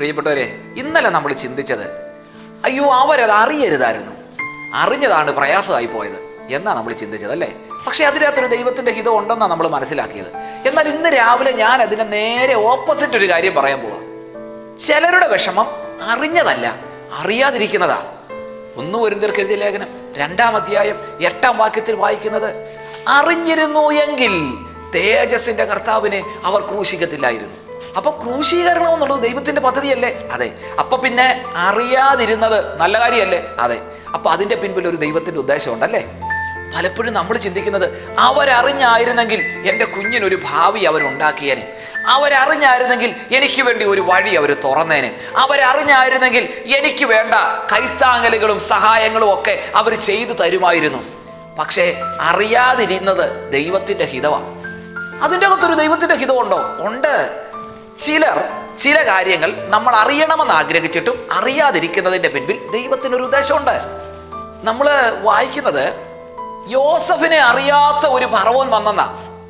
പ്രിയപ്പെട്ടവരെ ഇന്നലെ നമ്മൾ ചിന്തിച്ചത് അയ്യോ അവരത് അറിയരുതായിരുന്നു അറിഞ്ഞതാണ് പ്രയാസമായി പോയത് എന്നാ നമ്മൾ ചിന്തിച്ചത് അല്ലേ പക്ഷേ അതിനകത്തൊരു ദൈവത്തിന്റെ ഹിതം ഉണ്ടെന്നാണ് നമ്മൾ മനസ്സിലാക്കിയത് എന്നാൽ ഇന്ന് രാവിലെ ഞാൻ അതിനെ നേരെ ഓപ്പോസിറ്റ് ഒരു കാര്യം പറയാൻ പോവാ ചിലരുടെ വിഷമം അറിഞ്ഞതല്ല അറിയാതിരിക്കുന്നതാ ഒന്ന് ഒരുന്തർക്ക് എഴുതിയ ലേഖനം രണ്ടാം അധ്യായം എട്ടാം വാക്യത്തിൽ വായിക്കുന്നത് അറിഞ്ഞിരുന്നു എങ്കിൽ തേജസിന്റെ കർത്താവിനെ അവർ ക്രൂശിക്കത്തില്ലായിരുന്നു അപ്പൊ ക്രൂശീകരണം എന്നുള്ളത് ദൈവത്തിന്റെ പദ്ധതിയല്ലേ അതെ അപ്പൊ പിന്നെ അറിയാതിരുന്നത് നല്ല കാര്യമല്ലേ അതെ അപ്പൊ അതിന്റെ പിൻപിൽ ഒരു ദൈവത്തിന്റെ ഉദ്ദേശമുണ്ടല്ലേ പലപ്പോഴും നമ്മൾ ചിന്തിക്കുന്നത് അവരറിഞ്ഞായിരുന്നെങ്കിൽ എൻ്റെ കുഞ്ഞിനൊരു ഭാവി അവരുണ്ടാക്കിയേനെ അവരറിഞ്ഞായിരുന്നെങ്കിൽ എനിക്ക് വേണ്ടി ഒരു വഴി അവർ തുറന്നേനെ അവരറിഞ്ഞായിരുന്നെങ്കിൽ എനിക്ക് വേണ്ട കൈത്താങ്ങലുകളും സഹായങ്ങളും ഒക്കെ അവർ ചെയ്തു തരുമായിരുന്നു പക്ഷേ അറിയാതിരുന്നത് ദൈവത്തിൻ്റെ ഹിതമാണ് അതിൻ്റെ അകത്തൊരു ദൈവത്തിൻ്റെ ഹിതമുണ്ടോ ഉണ്ട് ചിലർ ചില കാര്യങ്ങൾ നമ്മൾ അറിയണമെന്ന് ആഗ്രഹിച്ചിട്ടും അറിയാതിരിക്കുന്നതിൻ്റെ പിൻപിൽ ദൈവത്തിനൊരു ഉദ്ദേശമുണ്ട് നമ്മൾ വായിക്കുന്നത് യോസഫിനെ അറിയാത്ത ഒരു പറവോൻ വന്നെന്നാ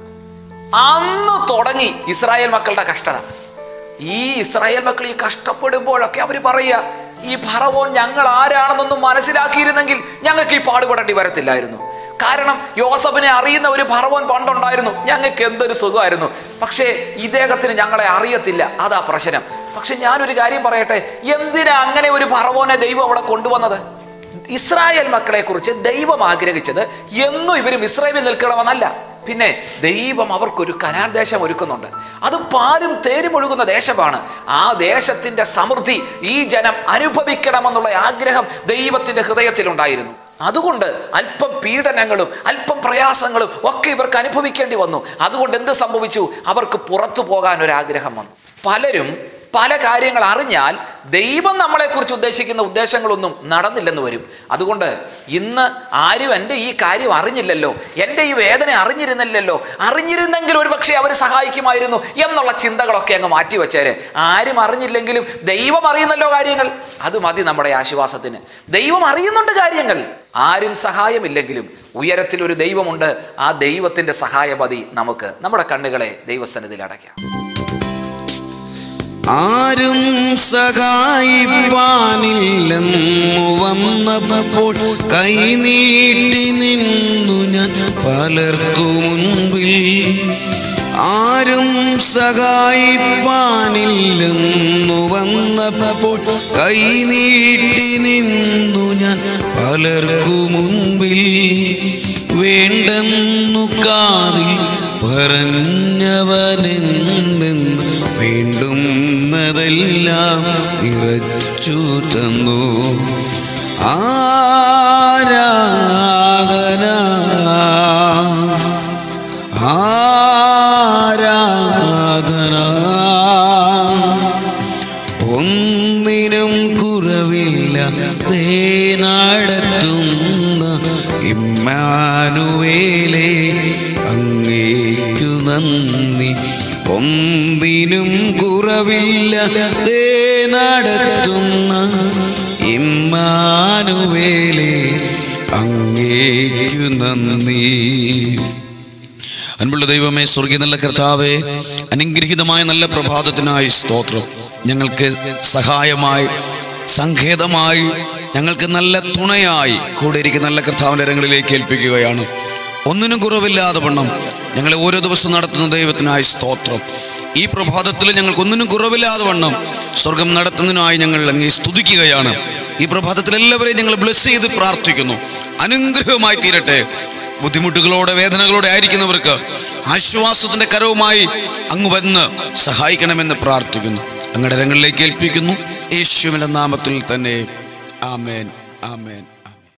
അന്ന് തുടങ്ങി ഇസ്രായേൽ മക്കളുടെ കഷ്ടത ഈ ഇസ്രായേൽ മക്കൾ ഈ കഷ്ടപ്പെടുമ്പോഴൊക്കെ അവർ പറയുക ഈ ഭറവോൻ ഞങ്ങൾ ആരാണെന്നൊന്നും മനസ്സിലാക്കിയിരുന്നെങ്കിൽ ഞങ്ങൾക്ക് ഈ പാടുപെടേണ്ടി വരത്തില്ലായിരുന്നു കാരണം യോസഫിനെ അറിയുന്ന ഒരു ഭറവോൻ പണ്ടുണ്ടായിരുന്നു ഞങ്ങൾക്ക് എന്തൊരു സുഖമായിരുന്നു പക്ഷേ ഇദ്ദേഹത്തിന് ഞങ്ങളെ അറിയത്തില്ല അതാ പ്രശ്നം പക്ഷെ ഞാനൊരു കാര്യം പറയട്ടെ എന്തിനാ അങ്ങനെ ഒരു ഭറവോനെ ദൈവം അവിടെ കൊണ്ടുവന്നത് ഇസ്രായേൽ മക്കളെ കുറിച്ച് ദൈവം ആഗ്രഹിച്ചത് എന്നും ഇവരും ഇസ്രായേലിൽ നിൽക്കണമെന്നല്ല പിന്നെ ദൈവം അവർക്കൊരു കനാൻ ദേശം ഒരുക്കുന്നുണ്ട് അത് പാലും തേനും ഒഴുകുന്ന ദേശമാണ് ആ ദേശത്തിന്റെ സമൃദ്ധി ഈ ജനം അനുഭവിക്കണമെന്നുള്ള ആഗ്രഹം ദൈവത്തിന്റെ ഹൃദയത്തിലുണ്ടായിരുന്നു അതുകൊണ്ട് അല്പം പീഡനങ്ങളും അല്പം പ്രയാസങ്ങളും ഒക്കെ ഇവർക്ക് അനുഭവിക്കേണ്ടി വന്നു അതുകൊണ്ട് എന്ത് സംഭവിച്ചു അവർക്ക് പുറത്തു പോകാൻ ഒരു ആഗ്രഹം വന്നു പലരും പല കാര്യങ്ങൾ അറിഞ്ഞാൽ ദൈവം നമ്മളെക്കുറിച്ച് ഉദ്ദേശിക്കുന്ന ഉദ്ദേശങ്ങളൊന്നും നടന്നില്ലെന്ന് വരും അതുകൊണ്ട് ഇന്ന് ആരും എൻ്റെ ഈ കാര്യം അറിഞ്ഞില്ലല്ലോ എൻ്റെ ഈ വേദന അറിഞ്ഞിരുന്നില്ലല്ലോ അറിഞ്ഞിരുന്നെങ്കിൽ ഒരു പക്ഷേ അവർ സഹായിക്കുമായിരുന്നു എന്നുള്ള ചിന്തകളൊക്കെ അങ്ങ് മാറ്റിവെച്ചേര് ആരും അറിഞ്ഞില്ലെങ്കിലും ദൈവം അറിയുന്നല്ലോ കാര്യങ്ങൾ അത് മതി നമ്മുടെ ആശ്വാസത്തിന് ദൈവം അറിയുന്നുണ്ട് കാര്യങ്ങൾ ആരും സഹായമില്ലെങ്കിലും ഉയരത്തിൽ ഒരു ദൈവമുണ്ട് ആ ദൈവത്തിൻ്റെ സഹായം മതി നമുക്ക് നമ്മുടെ കണ്ണുകളെ ദൈവസന്നിധിയിൽ അടയ്ക്കാം ആരും സഹായിപ്പാനില്ലെന്നു വന്നപ്പോൾ കൈനീട്ടി നിന്നു ഞാൻ പലർക്കു മുൻപിൽ ആരും സഹായിപ്പാനില്ലെന്നു വന്നപ്പോൾ കൈനീട്ടി നിന്നു ഞാൻ പലർക്കു മുൻപിൽ വേണ്ടെന്നു കാതിൽ പറഞ്ഞവനെന്നെന്ന് വേണ്ടുന്നതെല്ലാം നിറച്ചു തന്നു ആരാധന ആരാധന ഒന്നിനും കുറവില്ല നടത്തുന്ന ഇമ്മാനുവേലേ അങ്ങേക്കു നന്ദി ഒന്നിനും കുറവില്ല നടത്തുന്ന ഇമ്മാനുവേലേ അങ്ങേക്കു നന്ദി അൻപുള്ള ദൈവമേ സ്വർഗീയ നല്ല കർത്താവേ അനുഗ്രഹീതമായ നല്ല പ്രഭാതത്തിനായി സ്തോത്രം ഞങ്ങൾക്ക് സഹായമായി സങ്കേതമായി ഞങ്ങൾക്ക് നല്ല തുണയായി കൂടെ ഇരിക്കുന്ന നല്ല കർത്താവിൻ്റെ രംഗങ്ങളിലേക്ക് ഏൽപ്പിക്കുകയാണ് ഒന്നിനും കുറവില്ലാതെ വണ്ണം ഞങ്ങളെ ഓരോ ദിവസവും നടത്തുന്ന ദൈവത്തിനായി സ്തോത്രം ഈ പ്രഭാതത്തിൽ ഞങ്ങൾക്ക് ഒന്നിനും കുറവില്ലാതെ വണ്ണം സ്വർഗം നടത്തുന്നതിനായി ഞങ്ങൾ അങ്ങേ സ്തുതിക്കുകയാണ് ഈ പ്രഭാതത്തിൽ എല്ലാവരെയും ഞങ്ങൾ ബ്ലെസ് ചെയ്ത് പ്രാർത്ഥിക്കുന്നു അനുഗ്രഹമായി തീരട്ടെ ബുദ്ധിമുട്ടുകളോടെ വേദനകളോടെ ആയിരിക്കുന്നവർക്ക് ആശ്വാസത്തിന്റെ കരവുമായി അങ്ങ് വന്ന് സഹായിക്കണമെന്ന് പ്രാർത്ഥിക്കുന്നു അങ്ങയുടെ രംഗങ്ങളിലേക്ക് ഏൽപ്പിക്കുന്നു യേശുവിന്റെ നാമത്തിൽ തന്നെ ആമേൻ ആമേൻ